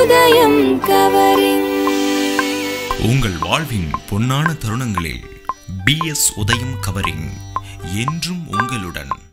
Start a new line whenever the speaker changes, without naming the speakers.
உதயம் கவரிங்
உங்கள் வாழ்வின் பொன்னான தருணங்களில் பிஎஸ் உதயம் கவரிங் என்றும் உங்களுடன்